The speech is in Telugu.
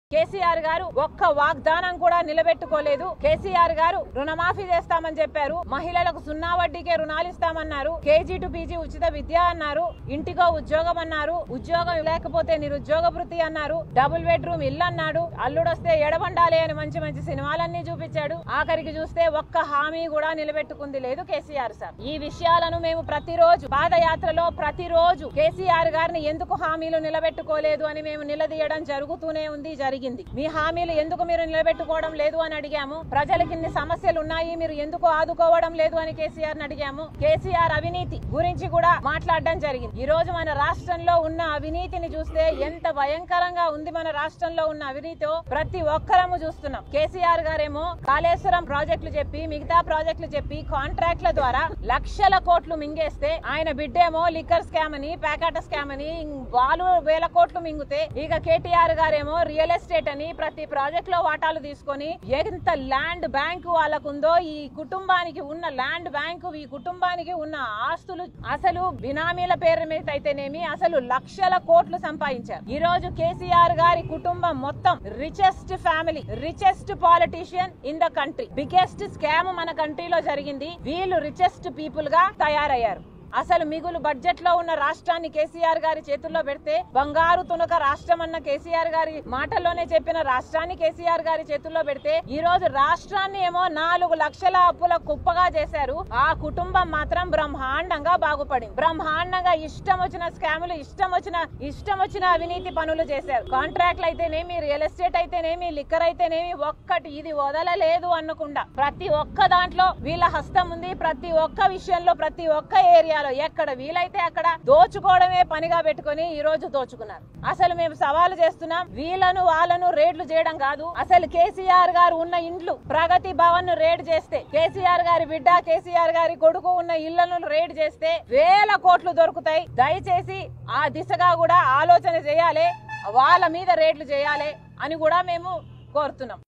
కేసీఆర్ గారు ఒక్క వాగ్దానం కూడా నిలబెట్టుకోలేదు కేసీఆర్ గారు రుణమాఫీ చేస్తామని చెప్పారు మహిళలకు సున్నా వడ్డీకే రుణాలు ఇస్తామన్నారు కేజీ టు పీజీ ఉచిత విద్య అన్నారు ఇంటికో ఉద్యోగం అన్నారు ఉద్యోగం లేకపోతే నిరుద్యోగ వృత్తి అన్నారు డబుల్ బెడ్రూమ్ ఇల్లు అన్నాడు అల్లుడొస్తే ఎడబండాలి అని మంచి మంచి సినిమాలన్నీ చూపించాడు ఆఖరికి చూస్తే ఒక్క హామీ కూడా నిలబెట్టుకుంది లేదు కేసీఆర్ సార్ ఈ విషయాలను మేము ప్రతిరోజు పాదయాత్రలో ప్రతిరోజు కేసీఆర్ గారిని ఎందుకు హామీలు నిలబెట్టుకోలేదు అని మేము నిలదీయడం జరుగుతూనే ఉంది జరిగింది మీ హామీలు ఎందుకు మీరు నిలబెట్టుకోవడం లేదు అని అడిగాము ప్రజలకి ఇన్ని సమస్యలు ఉన్నాయి మీరు ఎందుకు ఆదుకోవడం లేదు అని కేసీఆర్ ని అడిగాము కేసీఆర్ అవినీతి గురించి కూడా మాట్లాడడం జరిగింది ఈ రోజు మన రాష్ట్రంలో ఉన్న అవినీతిని చూస్తే ఎంత భయంకరంగా ఉంది మన రాష్ట్రంలో ఉన్న అవినీతితో ప్రతి ఒక్కరము చూస్తున్నాం కేసీఆర్ గారేమో కాళేశ్వరం ప్రాజెక్టులు చెప్పి మిగతా ప్రాజెక్టులు చెప్పి కాంట్రాక్ట్ల ద్వారా లక్షల కోట్లు మింగేస్తే ఆయన బిడ్డేమో లిక్కర్ స్కామ్ అని ప్యాకాట స్కామ్ అని వాళ్ళు వేల కోట్లు మింగితే ఇక కేటీఆర్ గారేమో రియల్ ఎస్టేట్ అని ప్రతి ప్రాజెక్ట్ లో వాటాలు తీసుకొని ఎంత ల్యాండ్ బ్యాంక్ వాళ్ళకుందో ఈ కుటుంబానికి ఉన్న ల్యాండ్ బ్యాంకు ఈ కుటుంబానికి ఉన్న ఆస్తులు అసలు బినామీల పేరు మీద అయితేనేమి అసలు లక్షల కోట్లు సంపాదించారు ఈ రోజు కేసీఆర్ గారి కుటుంబం మొత్తం richest family richest politician in the country biggest scam మన కంట్రీలో జరిగింది వీళ్ళు రిచెస్ట్ పీపుల్ గా తయారయ్యారు అసలు మిగులు బడ్జెట్ లో ఉన్న రాష్ట్రాన్ని కేసీఆర్ గారి చేతుల్లో పెడితే బంగారు తునక రాష్ట్రం అన్న కేసీఆర్ గారి మాటల్లోనే చెప్పిన రాష్ట్రాన్ని కేసీఆర్ గారి చేతుల్లో పెడితే ఈ రోజు రాష్ట్రాన్ని ఏమో నాలుగు లక్షల అప్పుల కుప్పగా చేశారు ఆ కుటుంబం మాత్రం బ్రహ్మాండంగా బాగుపడింది బ్రహ్మాండంగా ఇష్టం వచ్చిన స్కాములు ఇష్టం వచ్చిన ఇష్టం వచ్చిన అవినీతి పనులు చేశారు కాంట్రాక్ట్లు అయితేనేమి రియల్ ఎస్టేట్ అయితేనేమి లిక్కర్ అయితేనేమి ఒక్కటి ఇది వదలలేదు అనకుండా ప్రతి ఒక్క దాంట్లో వీళ్ళ హస్తం ఉంది ప్రతి ఒక్క విషయంలో ప్రతి ఒక్క ఏరియాలో ఎక్కడ వీలైతే అక్కడ దోచుకోవడమే పనిగా పెట్టుకొని ఈ రోజు దోచుకున్నారు అసలు మేము సవాలు చేస్తున్నాం వీళ్ళను వాళ్ళను రేడ్లు చేయడం కాదు అసలు కేసీఆర్ గారు ఉన్న ఇండ్లు ప్రగతి భవన్ ను రేడ్ చేస్తే కేసీఆర్ గారి బిడ్డ కేసీఆర్ గారి కొడుకు ఉన్న ఇళ్లను రేడ్ చేస్తే వేల కోట్లు దొరుకుతాయి దయచేసి ఆ దిశగా కూడా ఆలోచన చేయాలి వాళ్ళ మీద రేట్లు చేయాలి అని కూడా మేము కోరుతున్నాం